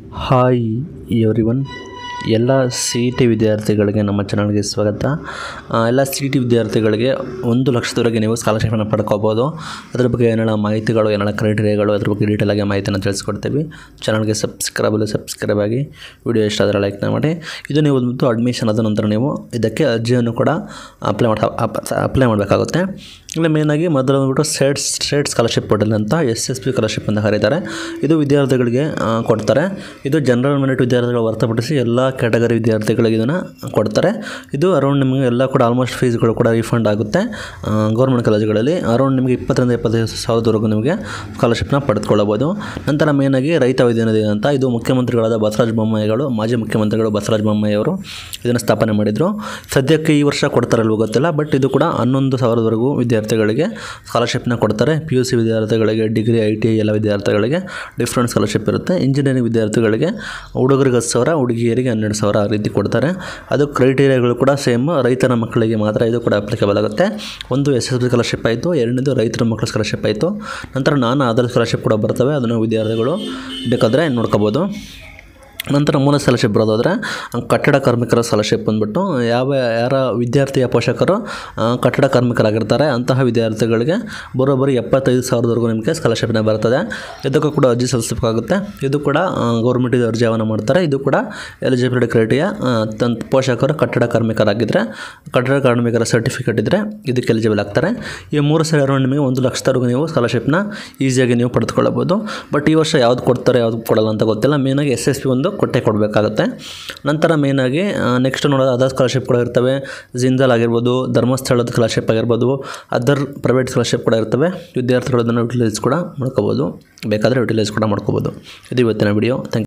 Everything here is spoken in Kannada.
ಹಾಯ್ ಎವ್ರಿ ಒನ್ ಎಲ್ಲ ಸಿ ಇ ಟಿ ವಿದ್ಯಾರ್ಥಿಗಳಿಗೆ ನಮ್ಮ ಚಾನಲ್ಗೆ ಸ್ವಾಗತ ಆ, ಎಲ್ಲ ಸಿ ಇ ಟಿ ವಿದ್ಯಾರ್ಥಿಗಳಿಗೆ ಒಂದು ಲಕ್ಷದವರೆಗೆ ನೀವು ಸ್ಕಾಲರ್ಶಿಪನ್ನು ಪಡ್ಕೋಬೋದು ಅದ್ರ ಬಗ್ಗೆ ಏನೆಲ್ಲ ಮಾಹಿತಿಗಳು ಏನೆಲ್ಲ ಕ್ರೈಟೀರಿಯಾಗಳು ಅದ್ರ ಬಗ್ಗೆ ಡೀಟೇಲಾಗಿ ಮಾಹಿತಿಯನ್ನು ತಿಳಿಸ್ಕೊಡ್ತೀವಿ ಚಾನಲ್ಗೆ ಸಬ್ಸ್ಕ್ರೈಬಲು ಸಬ್ಸ್ಕ್ರೈಬ್ ಆಗಿ ವಿಡಿಯೋ ಇಷ್ಟ ಆದರೆ ಲೈಕ್ನ ಮಾಡಿ ಇದು ನೀವು ಒಂದು ಅಡ್ಮಿಷನ್ ಆದ ನಂತರ ನೀವು ಇದಕ್ಕೆ ಅರ್ಜಿಯನ್ನು ಕೂಡ ಅಪ್ಲೈ ಮಾಡಿ ಅಪ್ಲೈ ಮಾಡಬೇಕಾಗುತ್ತೆ ಇಲ್ಲ ಮೇಯ್ನಾಗಿ ಮೊದಲು ಬಂದ್ಬಿಟ್ಟು ಸ್ಟೇಟ್ ಸ್ಟೇಟ್ ಸ್ಕಾಲರ್ಶಿಪ್ ಪೋರ್ಟಲ್ ಅಂತ ಎಸ್ ಎಸ್ ಪಿ ಸ್ಕಾಲರ್ಶಿಪ್ ಅಂತ ಕರೀತಾರೆ ಇದು ವಿದ್ಯಾರ್ಥಿಗಳಿಗೆ ಆ, ಕೊಡ್ತಾರೆ ಇದು ಜನರಲ್ ಮೆರಿಟ್ ವಿದ್ಯಾರ್ಥಿಗಳು ಹೊರತುಪಡಿಸಿ ಎಲ್ಲ ಕ್ಯಾಟಗರಿ ವಿದ್ಯಾರ್ಥಿಗಳಿಗೆ ಇದನ್ನು ಕೊಡ್ತಾರೆ ಇದು ಅರೌಂಡ್ ನಿಮಗೆ ಎಲ್ಲ ಕೂಡ ಆಲ್ಮೋಸ್ಟ್ ಫೀಸ್ಗಳು ಕೂಡ ರಿಫಂಡ್ ಆಗುತ್ತೆ ಗೌರ್ಮೆಂಟ್ ಕಾಲೇಜುಗಳಲ್ಲಿ ಅರೌಂಡ್ ನಿಮಗೆ ಇಪ್ಪತ್ತರಿಂದ ಇಪ್ಪತ್ತೈದು ಸಾವಿರದವರೆಗೂ ನಿಮಗೆ ಸ್ಕಾಲರ್ಶಿಪ್ನ ಪಡೆದುಕೊಳ್ಳಬಹುದು ನಂತರ ಮೇಯ್ನಾಗಿ ರೈತ ವಿದ್ಯಾನಿಧಿ ಅಂತ ಇದು ಮುಖ್ಯಮಂತ್ರಿಗಳಾದ ಬಸವರಾಜ ಬೊಮ್ಮಾಯಿಗಳು ಮಾಜಿ ಮುಖ್ಯಮಂತ್ರಿಗಳು ಬಸವರಾಜ ಬೊಮ್ಮಾಯಿ ಅವರು ಇದನ್ನು ಸ್ಥಾಪನೆ ಮಾಡಿದರು ಸದ್ಯಕ್ಕೆ ಈ ವರ್ಷ ಕೊಡ್ತಾರಲ್ವೋ ಗೊತ್ತಿಲ್ಲ ಬಟ್ ಇದು ಕೂಡ ಹನ್ನೊಂದು ಸಾವಿರದವರೆಗೂ ವಿದ್ಯಾರ್ಥಿಗಳಿಗೆ ಸ್ಕಾಲರ್ಶಿಪ್ನ ಕೊಡ್ತಾರೆ ಪಿ ಯು ಸಿ ವಿದ್ಯಾರ್ಥಿಗಳಿಗೆ ಡಿಗ್ರಿ ಐ ಟಿ ಐ ಎಲ್ಲ ವಿದ್ಯಾರ್ಥಿಗಳಿಗೆ ಡಿಫ್ರೆಂಟ್ ಸ್ಕಾಲರ್ಶಿಪ್ ಇರುತ್ತೆ ಇಂಜಿನಿಯರಿಂಗ್ ವಿದ್ಯಾರ್ಥಿಗಳಿಗೆ ಹುಡುಗರಿಗೆ ಹತ್ತು ಸಾವಿರ ಹುಡುಗಿಯರಿಗೆ ಹನ್ನೆರಡು ಸಾವಿರ ಆ ರೀತಿ ಕೊಡ್ತಾರೆ ಅದು ಕ್ರೈಟೀರಿಯಾಗಳು ಕೂಡ ಸೇಮ್ ರೈತರ ಮಕ್ಕಳಿಗೆ ಮಾತ್ರ ಇದು ಕೂಡ ಅಪ್ಲಿಕೇಬಲ್ ಆಗುತ್ತೆ ಒಂದು ಎಸ್ ಎಸ್ ಬಿ ಸ್ಕಾಲರ್ಶಿಪ್ ಆಯಿತು ಎರಡನೇದು ರೈತರ ಮಕ್ಕಳ ಸ್ಕಾಲರ್ಶಿಪ್ ಆಯಿತು ನಂತರ ನಾನು ಅದರ್ ಸ್ಕಾಲರ್ಶಿಪ್ ಕೂಡ ಬರ್ತವೆ ಅದನ್ನು ವಿದ್ಯಾರ್ಥಿಗಳು ಬೇಕಾದರೆ ನೋಡ್ಕೋಬೋದು ನಂತರ ಮೂಲ ಸ್ಕಾಲರ್ಶಿಪ್ ಬರೋದಾದರೆ ಕಟ್ಟಡ ಕಾರ್ಮಿಕರ ಸ್ಕಾಲರ್ಶಿಪ್ ಬಂದ್ಬಿಟ್ಟು ಯಾವ ಯಾರ ವಿದ್ಯಾರ್ಥಿಯ ಪೋಷಕರು ಆ, ಕಟ್ಟಡ ಕಾರ್ಮಿಕರಾಗಿರ್ತಾರೆ ಅಂತಹ ವಿದ್ಯಾರ್ಥಿಗಳಿಗೆ ಬರೋಬ್ಬರಿ ಎಪ್ಪತ್ತೈದು ಸಾವಿರದವರೆಗೂ ನಿಮಗೆ ಸ್ಕಾಲರ್ಶಿಪ್ನ ಬರ್ತದೆ ಇದಕ್ಕೂ ಕೂಡ ಅರ್ಜಿ ಸಲ್ಲಿಸಬೇಕಾಗುತ್ತೆ ಇದು ಕೂಡ ಗೌರ್ಮೆಂಟ್ ಅರ್ಜಿಯನ್ನು ಮಾಡ್ತಾರೆ ಇದು ಕೂಡ ಎಲಿಜಿಬಿಲಿಟಿ ಕ್ರೈಟೀರಿಯಾ ತನ್ನ ಪೋಷಕರು ಕಟ್ಟಡ ಕಾರ್ಮಿಕರಾಗಿದ್ದರೆ ಕಟ್ಟಡ ಕಾರ್ಮಿಕರ ಸರ್ಟಿಫಿಕೇಟ್ ಇದ್ದರೆ ಇದಕ್ಕೆ ಎಲಿಜಿಬಲ್ ಆಗ್ತಾರೆ ಈ ಮೂರು ಸಲ ಅರೌಂಡ್ ನಿಮಗೆ ಒಂದು ಲಕ್ಷದವರೆಗೂ ನೀವು ಸ್ಕಾಲರ್ಶಿಪ್ನ ಈಸಿಯಾಗಿ ನೀವು ಪಡೆದುಕೊಳ್ಳಬಹುದು ಬಟ್ ಈ ವರ್ಷ ಯಾವ್ದು ಕೊಡ್ತಾರೆ ಯಾವ್ದು ಕೊಡಲ್ಲ ಅಂತ ಗೊತ್ತಿಲ್ಲ ಮೇಯ್ನಾಗಿ ಎಸ್ ಎಸ್ ಪಿ ಒಂದು ಕೊಟ್ಟೆ ಕೊಡಬೇಕಾಗುತ್ತೆ ನಂತರ ಮೇಯ್ನಾಗಿ ನೆಕ್ಸ್ಟ್ ನೋಡೋದು ಅದರ್ ಸ್ಕಾಲರ್ಶಿಪ್ ಕೂಡ ಇರ್ತವೆ ಜಿಂದಾಲ್ ಆಗಿರ್ಬೋದು ಧರ್ಮಸ್ಥಳದ ಸ್ಕಾಲರ್ಶಿಪ್ ಆಗಿರ್ಬೋದು ಅದರ್ ಪ್ರೈವೇಟ್ ಸ್ಕಾಲರ್ಶಿಪ್ ಕೂಡ ಇರ್ತವೆ ವಿದ್ಯಾರ್ಥಿಗಳು ಅದನ್ನು ಯುಟಿಲೈಸ್ ಕೂಡ ಮಾಡ್ಕೋಬೋದು ಬೇಕಾದರೆ ಯುಟಿಲೈಸ್ ಕೂಡ ಮಾಡ್ಕೋಬೋದು ಇದು ಇವತ್ತಿನ ವಿಡಿಯೋ ಥ್ಯಾಂಕ್